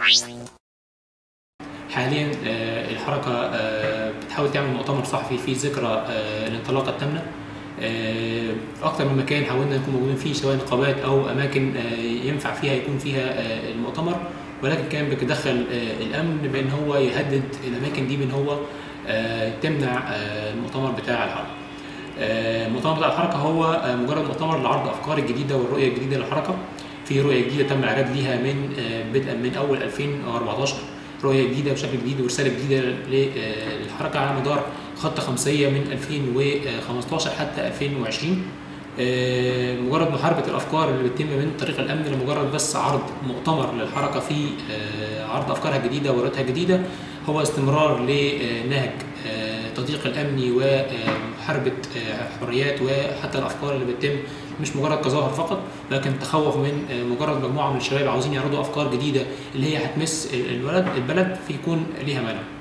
حاليا آه، الحركة آه، بتحاول تعمل مؤتمر صحفي في ذكرى آه، الانطلاقة الثامنة آه، أكتر من مكان حاولنا نكون موجودين فيه سواء نقابات أو أماكن آه، ينفع فيها يكون فيها آه، المؤتمر ولكن كان بيتدخل آه، الأمن بأن هو يهدد الأماكن دي بأن هو آه، تمنع آه، المؤتمر بتاع الحركة. آه، المؤتمر بتاع الحركة هو آه، مجرد مؤتمر لعرض أفكار الجديدة والرؤية الجديدة للحركة في رؤية جديدة تم الإعداد ليها من آه، بدءا من أول 2014 رؤية جديدة بشكل جديد ورسالة جديدة للحركة على مدار خطة خمسية من 2015 حتى 2020 آه، مجرد محاربة الأفكار اللي بتتم من طريق الأمن لمجرد بس عرض مؤتمر للحركة في آه، عرض أفكارها الجديدة ورؤيتها الجديدة هو استمرار لنهج آه، تضييق الأمني ومحاربة آه، حريات وحتى الأفكار اللي بتتم مش مجرد تظاهر فقط لكن تخوف من آه، مجرد مجموعة من الشباب عاوزين يعرضوا أفكار جديدة اللي هي هتمس الولد البلد فيكون ليها مانع